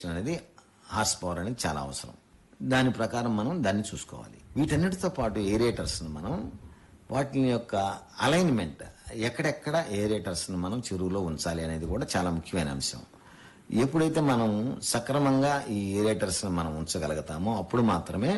అనేది horse power అనేది చాలా అవసరం దాని ప్రకారం మనం దాన్ని చూసుకోవాలి వీటన్నిటితో పాటు ఏరియేటర్స్ని మనం వాటి యొక్క అలైన్మెంట్ ఎక్కడెక్కడ ఏరియేటర్స్ని మనం చెరువులో ఉంచాలి అనేది కూడా చాలా ముఖ్యమైన అంశం ఎప్పుడైతే మనం సక్రమంగా ఈ ఏరియేటర్స్ని మనం ఉంచగలుగుతామో అప్పుడు మాత్రమే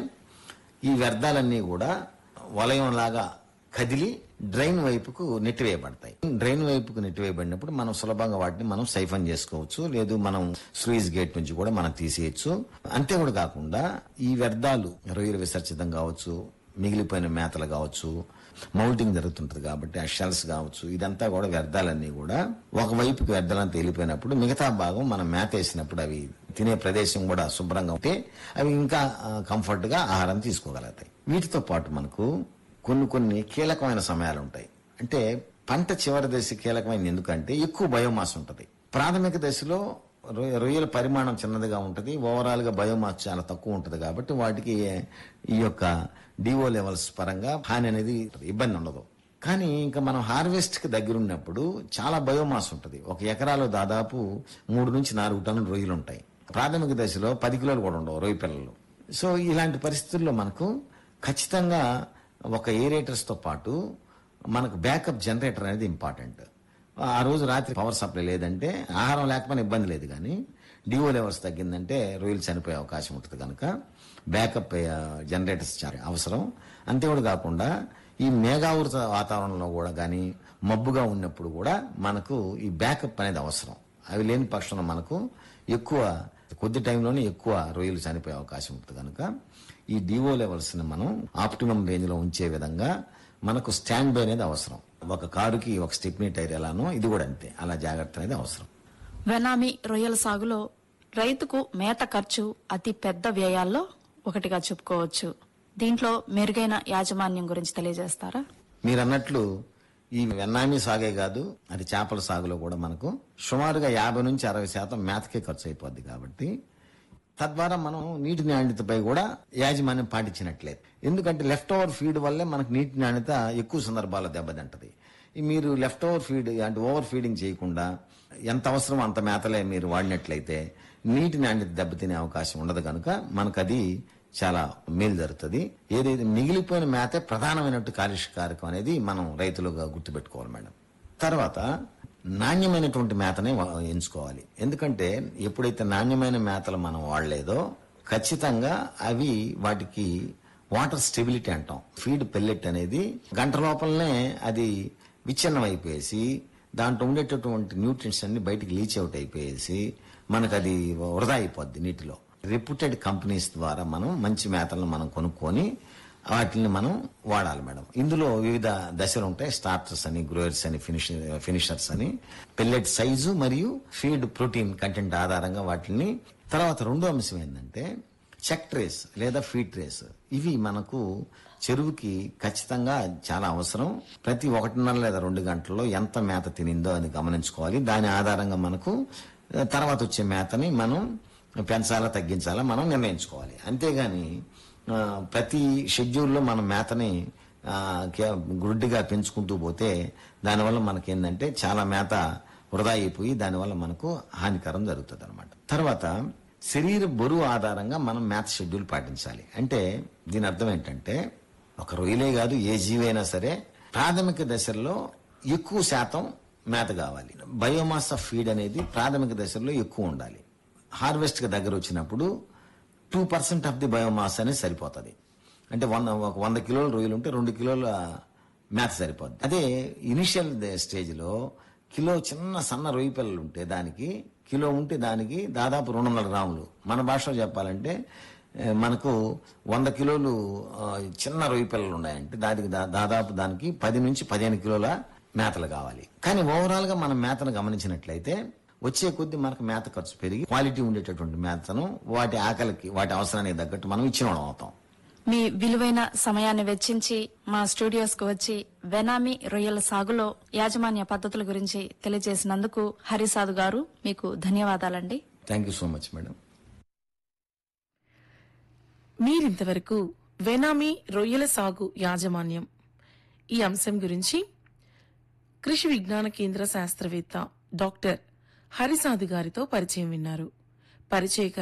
ఈ వ్యర్థాలన్నీ కూడా వలయంలాగా కదిలి డ్రైన్ వైపుకు నెట్టివేయబడతాయి డ్రైన్ వైపుకు నెట్టివేయబడినప్పుడు మనం సులభంగా వాటిని మనం సైఫన్ చేసుకోవచ్చు లేదు మనం స్లూయిస్ గేట్ నుంచి కూడా మనం తీసేయచ్చు అంతే కూడా కాకుండా ఈ వ్యర్థాలు రొయ్యల విసర్జితం కావచ్చు మిగిలిపోయిన మేతలు కావచ్చు మౌల్టింగ్ జరుగుతుంటది కాబట్టి ఆ షెల్స్ కావచ్చు ఇదంతా కూడా వ్యర్థాలన్నీ కూడా ఒకవైపుకి వ్యర్థాలంతా వెళ్ళిపోయినప్పుడు మిగతా భాగం మనం మేత వేసినప్పుడు అవి తినే ప్రదేశం కూడా శుభ్రంగా ఉంటే అవి ఇంకా కంఫర్ట్ గా ఆహారం తీసుకోగలుగుతాయి వీటితో పాటు మనకు కొన్ని కొన్ని కీలకమైన సమయాలు ఉంటాయి అంటే పంట చివరి దశ కీలకమైనది ఎందుకంటే ఎక్కువ బయోమాస్ ఉంటుంది ప్రాథమిక దశలో రొయ్య- రొయ్యల పరిమాణం చిన్నదిగా ఉంటుంది ఓవరాల్ గా బయోమాస్ చాలా తక్కువ ఉంటుంది కాబట్టి వాటికి ఈ యొక్క డిఓ లెవెల్స్ పరంగా హాని అనేది ఇబ్బంది ఉండదు కానీ ఇంకా మనం హార్వెస్ట్ కి దగ్గర ఉన్నప్పుడు చాలా బయోమాస్ ఉంటుంది ఒక ఎకరాలో దాదాపు మూడు నుంచి నాలుగు టన్నుల రొయ్యలు ఉంటాయి ప్రాథమిక దశలో పది కిలోలు కూడా ఉండవు రొయ్య పిల్లలు సో ఇలాంటి పరిస్థితుల్లో మనకు ఖచ్చితంగా ఒక ఏరియేటర్స్ తో పాటు మనకు బ్యాకప్ జనరేటర్ అనేది ఇంపార్టెంట్ ఆ రోజు రాత్రి పవర్ సప్లై లేదంటే ఆహారం లేకపోయినా ఇబ్బంది లేదు కానీ డిఓ లెవెల్స్ తగ్గిందంటే రొయ్యలు చనిపోయే అవకాశం ఉంటుంది కనుక బ్యాకప్ జనరేటర్స్ చాలా అవసరం అంతే కూడా కాకుండా ఈ మేఘావృత వాతావరణంలో కూడా కానీ మబ్బుగా ఉన్నప్పుడు కూడా మనకు ఈ బ్యాకప్ అనేది అవసరం అవి లేని పక్షంలో మనకు ఎక్కువ కొద్ది టైంలోనే ఎక్కువ రొయ్యలు చనిపోయే అవకాశం ఉంటుంది కనుక ఈ డిఓ లెవెల్స్ ని మనం ఆప్టిమం రేంజ్ లో ఉంచే విధంగా మనకు స్టాండ్ బై అనేది అవసరం ఒక కారుకి ఒక స్టెప్నీ టైర్ ఎలానో ఇది కూడా అంతే అలా జాగ్రత్త అనేది అవసరం వెనామి రొయ్యల సాగులో రైతుకు మేత ఖర్చు అతి పెద్ద వ్యయాల్లో ఒకటిగా చెప్పుకోవచ్చు దీంట్లో మెరుగైన యాజమాన్యం గురించి తెలియజేస్తారా మీరు అన్నట్లు ఈ వెన్నామి సాగే కాదు అది చేపల సాగులో కూడా మనకు సుమారుగా యాభై నుంచి అరవై శాతం మేతకే ఖర్చు అయిపోద్ది కాబట్టి తద్వారా మనం నీటి నాణ్యతపై కూడా యాజమాన్యం పాటించినట్లేదు ఎందుకంటే లెఫ్ట్ ఓవర్ ఫీడ్ వల్లే మనకు నీటి నాణ్యత ఎక్కువ సందర్భాల్లో దెబ్బతింటది ఈ మీరు లెఫ్ట్ ఓవర్ ఫీడ్ అంటే ఓవర్ ఫీడింగ్ చేయకుండా ఎంత అవసరం అంత మేతలే మీరు వాడినట్లయితే నీటి నాణ్యత దెబ్బతినే అవకాశం ఉండదు కనుక మనకు అది చాలా మేలు జరుగుతుంది ఏదైతే మిగిలిపోయిన మేతే ప్రధానమైనట్టు కాలుష్యకారకం అనేది మనం రైతులుగా గుర్తుపెట్టుకోవాలి మేడం తర్వాత నాణ్యమైనటువంటి మేతనే వా- ఎంచుకోవాలి ఎందుకంటే ఎప్పుడైతే నాణ్యమైన మేతలు మనం వాడలేదో ఖచ్చితంగా అవి వాటికి వాటర్ స్టెబిలిటీ అంటాం ఫీడ్ పెల్లెట్ అనేది గంట లోపలనే అది విచ్ఛిన్నం అయిపోయేసి దాంట్లో ఉండేటటువంటి న్యూట్రియంట్స్ అన్ని బయటికి లీచ్ అవుట్ అయిపోయేసి మనకు అది వృధా అయిపోద్ది నీటిలో రెప్యూటెడ్ కంపెనీస్ ద్వారా మనం మంచి మేతలను మనం కొనుక్కొని వాటిని మనం వాడాలి మేడం ఇందులో వివిధ దశలు ఉంటాయి స్టార్టర్స్ అని గ్రోయర్స్ అని ఫినిష్ ఫినిషర్స్ అని పెల్లెట్ సైజు మరియు ఫీడ్ ప్రోటీన్ కంటెంట్ ఆధారంగా వాటిని తర్వాత రెండో అంశం ఏంటంటే చెక్ ట్రేస్ లేదా ఫీడ్ ట్రేస్ ఇవి మనకు చెరువుకి ఖచ్చితంగా చాలా అవసరం ప్రతి ఒకటిన్నర లేదా రెండు గంటల్లో ఎంత మేత తినిందో అని గమనించుకోవాలి దాని ఆధారంగా మనకు ఆ, తర్వాత వచ్చే మేతని మనం పెంచాలా తగ్గించాలా మనం నిర్ణయించుకోవాలి అంతేగాని ఆ, ప్రతి షెడ్యూల్లో మనం మేతని ఆ, కే- గుడ్డిగా పెంచుకుంటూ పోతే దానివల్ల మనకేందంటే చాలా మేత వృధా అయిపోయి దానివల్ల మనకు హానికరం జరుగుతుంది అనమాట తర్వాత శరీర బరువు ఆధారంగా మనం మేత షెడ్యూల్ పాటించాలి అంటే దీని అర్థం ఏంటంటే ఒక రొయ్యలే కాదు ఏ జీవైనా సరే ప్రాథమిక దశల్లో ఎక్కువ శాతం మేత కావాలి బయోమాస్ ఆఫ్ ఫీడ్ అనేది ప్రాథమిక దశల్లో ఎక్కువ ఉండాలి హార్వెస్ట్ కి దగ్గర వచ్చినప్పుడు two percent of the biomass అనేది సరిపోతుంది అంటే వంద ఒక వంద కిలోల రొయ్యలు ఉంటే రెండు కిలోల మేత సరిపోద్ది అదే ఇనిషియల్ స్టేజ్లో కిలో చిన్న సన్న రొయ్య పిల్లలు ఉంటే దానికి కిలో ఉంటే దానికి దాదాపు రెండు వందల గ్రాములు మన భాషలో చెప్పాలంటే ఏ, మనకు వంద కిలోలు ఆ, చిన్న రొయ్య పిల్లలు ఉన్నాయంటే దానికి దా- దాదాపు దానికి పది నుంచి పదిహేను కిలోల మేతలు కావాలి కానీ ఓవరాల్ గా మనం మేతను గమనించినట్లయితే వచ్చే కొద్ది మనకు మేత ఖర్చు పెరిగి క్వాలిటీ ఉండేటటువంటి మేతను వాటి ఆకలికి వాటి అవసరానికి తగ్గట్టు మనం ఇచ్చిన వాళ్ళం అవుతాం మీ విలువైన సమయాన్ని వెచ్చించి మా స్టూడియోస్ కు వచ్చి వెనామి రొయ్యల సాగులో యాజమాన్య పద్ధతుల గురించి తెలియజేసినందుకు హరిసాధు గారు మీకు ధన్యవాదాలండి thank you so much madam మీరింతవరకు వెనామీ రొయ్యల సాగు యాజమాన్యం ఈ అంశం గురించి కృషి విజ్ఞాన కేంద్ర శాస్త్రవేత్త డాక్టర్ హరిసాది గారితో పరిచయం విన్నారు పరిచయ